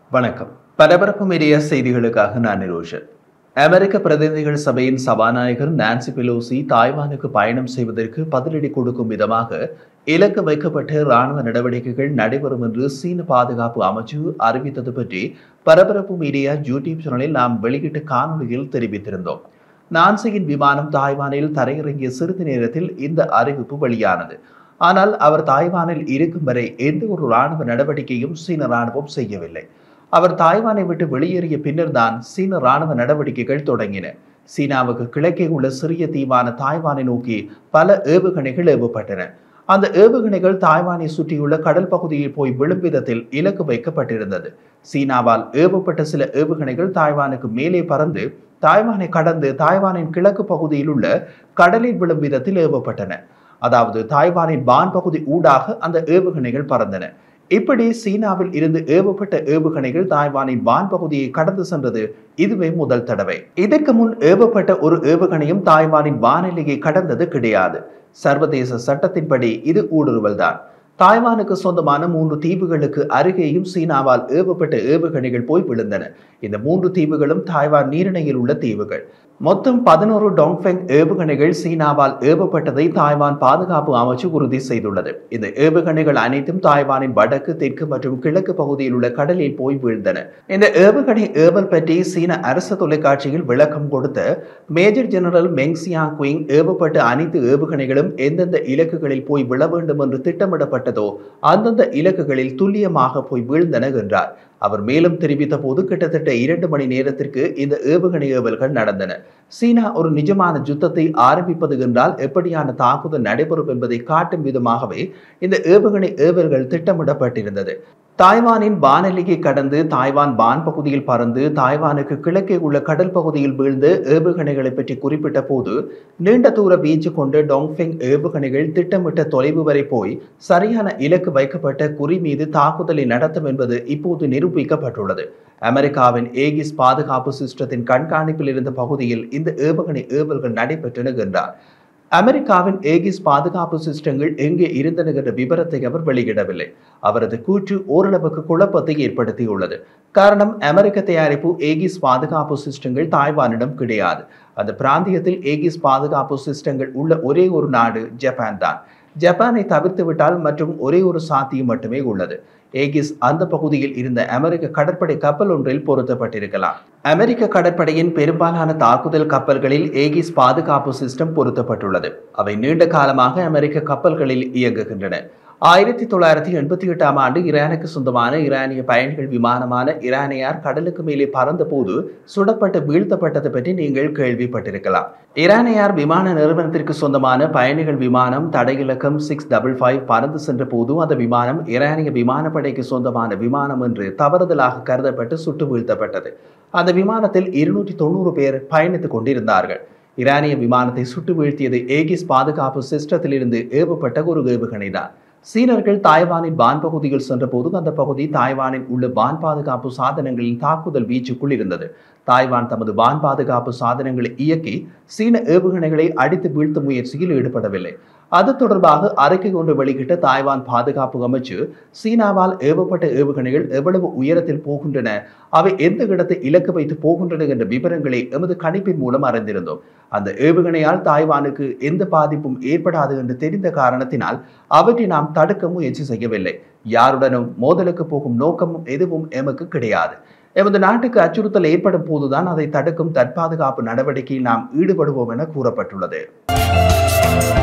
வணக்கம் பரபரப்பு மீடிய செய்திகளுக்காக நான் நிரோஷன் அமெரிக்க பிரதிநிதிகள் சபையின் சபாநாயகர் நான்சி பெலோசி தாய்வானுக்கு பயணம் செய்வதற்கு பதிலடி கொடுக்கும் விதமாக இலக்கு வைக்கப்பட்ட ராணுவ நடவடிக்கைகள் நடைபெறும் என்று சீன பாதுகாப்பு அமைச்சு அறிவித்தது பற்றி பரபரப்பு மீடியா யூடியூப் சேனலில் நாம் வெளியிட்ட காணொலியில் தெரிவித்திருந்தோம் நான்சியின் விமானம் தாய்வானில் தரையிறங்கிய சிறிது நேரத்தில் இந்த அறிவிப்பு வெளியானது ஆனால் அவர் தாய்வானில் இருக்கும் வரை எந்த ஒரு ராணுவ நடவடிக்கையும் சீன ராணுவம் செய்யவில்லை அவர் தாய்வானை விட்டு வெளியேறிய பின்னர் தான் சீன ராணுவ நடவடிக்கைகள் தொடங்கின சீனாவுக்கு கிழக்கே உள்ள சிறிய தீவான தாய்வானை நோக்கி பல ஏவுகணைகள் ஏவப்பட்டன அந்த ஏவுகணைகள் தாய்வானை சுற்றியுள்ள கடல் பகுதியில் போய் விழும் விதத்தில் இலக்கு வைக்கப்பட்டிருந்தது சீனாவால் ஏவப்பட்ட சில ஏவுகணைகள் தாய்வானுக்கு மேலே பறந்து தாய்வானை கடந்து தாய்வானின் கிழக்கு பகுதியில் உள்ள கடலில் விழும் விதத்தில் ஏவப்பட்டன அதாவது தாய்வானின் வான் பகுதி ஊடாக அந்த ஏவுகணைகள் பறந்தன இப்படி சீனாவில் இருந்து ஏவப்பட்ட ஏவுகணைகள் தாய்வானின் வான் பகுதியை கடந்து சென்றது இதுவே முதல் தடவை இதற்கு முன் ஏவப்பட்ட ஒரு ஏவுகணையும் தாய்வானின் வானிலையை கடந்தது கிடையாது சர்வதேச சட்டத்தின்படி இது ஊடுருவல் தான் தாய்வானுக்கு சொந்தமான மூன்று தீவுகளுக்கு அருகேயும் சீனாவால் ஏவப்பட்ட ஏவுகணைகள் போய் விழுந்தன இந்த மூன்று தீவுகளும் தாய்வான் நீரிணையில் உள்ள தீவுகள் மொத்தம் பதினோரு டாங்ஃபெங் ஏவுகணைகள் சீனாவால் ஏவப்பட்டதை தாய்வான் பாதுகாப்பு அமைச்சு உறுதி செய்துள்ளது இந்த ஏவுகணைகள் அனைத்தும் தாய்வானின் வடக்கு தெற்கு மற்றும் கிழக்கு பகுதியில் உள்ள கடலில் போய் வீழ்ந்தன இந்த ஏவுகணை ஏவல் பற்றி சீன அரசு தொலைக்காட்சியில் விளக்கம் கொடுத்த major general Meng Xiangqing ஏவப்பட்ட அனைத்து ஏவுகணைகளும் எந்தெந்த இலக்குகளில் போய் விழ வேண்டும் என்று திட்டமிடப்பட்டதோ அந்தந்த இலக்குகளில் துல்லியமாக போய் வீழ்ந்தன என்றார் அவர் மேலும் தெரிவித்த போது கிட்டத்தட்ட இரண்டு மணி நேரத்திற்கு இந்த ஏவுகணை ஏவல்கள் நடந்தன சீனா ஒரு நிஜமான யுத்தத்தை ஆரம்பிப்பது என்றால் எப்படியான தாக்குதல் நடைபெறும் என்பதை காட்டும் விதமாகவே இந்த ஏவுகணை ஏவல்கள் திட்டமிடப்பட்டிருந்தது தாய்வானின் வானெல்லையை கடந்து தாய்வான் வான் பகுதியில் பறந்து தாய்வானுக்கு கிழக்கே உள்ள கடல் பகுதியில் வீழ்ந்த ஏவுகணைகளை பற்றி குறிப்பிட்ட போது நீண்ட தூர வீச்சு கொண்ட டோங்ஃபெங் ஏவுகணைகள் திட்டமிட்ட தொலைவு வரை போய் சரியான இலக்கு வைக்கப்பட்ட குறி மீது தாக்குதலை நடத்தும் என்பது இப்போது நிரூபிக்கப்பட்டுள்ளது அமெரிக்காவின் ஏகிஸ் பாதுகாப்பு சிஸ்டத்தின் கண்காணிப்பில் இருந்த பகுதியில் இந்த ஏவுகணை ஏவல்கள் நடைபெற்றன என்றார் அமெரிக்காவின் ஏகிஸ் பாதுகாப்பு சிஸ்டங்கள் எங்கே இருந்தன என்ற விவரத்தை அவர் வெளியிடவில்லை அவரது கூற்று ஓரளவுக்கு குழப்பத்தை ஏற்படுத்தியுள்ளது காரணம் அமெரிக்க தயாரிப்பு ஏகிஸ் பாதுகாப்பு சிஸ்டங்கள் தாய்வானிடம் கிடையாது அந்த பிராந்தியத்தில் ஏகிஸ் பாதுகாப்பு சிஸ்டங்கள் உள்ள ஒரே ஒரு நாடு ஜப்பான் தான் ஜப்பானை தவிர்த்து விட்டால் மற்றும் ஒரே ஒரு சாத்தியம் மட்டுமே உள்ளது ஏகிஸ் அந்த பகுதியில் இருந்த அமெரிக்க கடற்படை கப்பல் ஒன்றில் பொருத்தப்பட்டிருக்கலாம் அமெரிக்க கடற்படையின் பெரும்பாலான தாக்குதல் கப்பல்களில் ஏகிஸ் பாதுகாப்பு சிஸ்டம் பொருத்தப்பட்டுள்ளது அவை நீண்ட காலமாக அமெரிக்க கப்பல்களில் இயங்குகின்றன ஆயிரத்தி தொள்ளாயிரத்தி எண்பத்தி எட்டாம் ஆண்டு ஈரானுக்கு சொந்தமான ஈரானிய பயணிகள் விமானமான ஈரானியார் கடலுக்கு மேலே பறந்த போது சுடப்பட்டு வீழ்த்தப்பட்டது பற்றி நீங்கள் கேள்விப்பட்டிருக்கலாம் ஈரானியார் விமான நிறுவனத்திற்கு சொந்தமான பயணிகள் விமானம் தடையிலக்கம் சிக்ஸ் டபுள் ஃபைவ் பறந்து சென்ற போது அந்த விமானம் ஈரானிய விமானப்படைக்கு சொந்தமான விமானம் என்று தவறுதலாக கருதப்பட்டு சுட்டு வீழ்த்தப்பட்டது அந்த விமானத்தில் இருநூற்றி தொண்ணூறு பேர் பயணித்துக் கொண்டிருந்தார்கள் ஈரானிய விமானத்தை சுட்டு வீழ்த்தியது ஏகிஸ் பாதுகாப்பு சிஸ்டத்திலிருந்து ஏவப்பட்ட ஒரு ஏவுகணை தான் சீனர்கள் தாய்வானின் வான் பகுதியில் சென்றபோது அந்த பகுதி தாய்வானில் உள்ள வான் பாதுகாப்பு சாதனங்களின் தாக்குதல் வீச்சுக்குள் இருந்தது தாய்வான் தமது வான் பாதுகாப்பு சாதனங்களை இயக்கி சீன ஏவுகணைகளை அடித்து வீழ்த்தும் முயற்சியில் ஈடுபடவில்லை அது தொடர்பாக அறிக்கை ஒன்று வெளியிட்ட தாய்வான் பாதுகாப்பு அமைச்சு சீனாவால் ஏவப்பட்ட ஏவுகணைகள் எவ்வளவு உயரத்தில் போகின்றன அவை எந்த இடத்தை இலக்கு வைத்து போகின்றன என்ற விவரங்களை எமது கணிப்பின் மூலம் அறிந்திருந்தோம் அந்த ஏவுகணையால் தாய்வானுக்கு எந்த பாதிப்பும் ஏற்படாது என்று தெரிந்த காரணத்தினால் அவற்றை நாம் தடுக்க முயற்சி செய்யவில்லை யாருடனும் மோதலுக்கு போகும் நோக்கமும் எதுவும் எமக்கு கிடையாது எமது நாட்டுக்கு அச்சுறுத்தல் ஏற்படும் போதுதான் அதை தடுக்கும் தற்பாதுகாப்பு நடவடிக்கையில் நாம் ஈடுபடுவோம் என கூறப்பட்டுள்ளது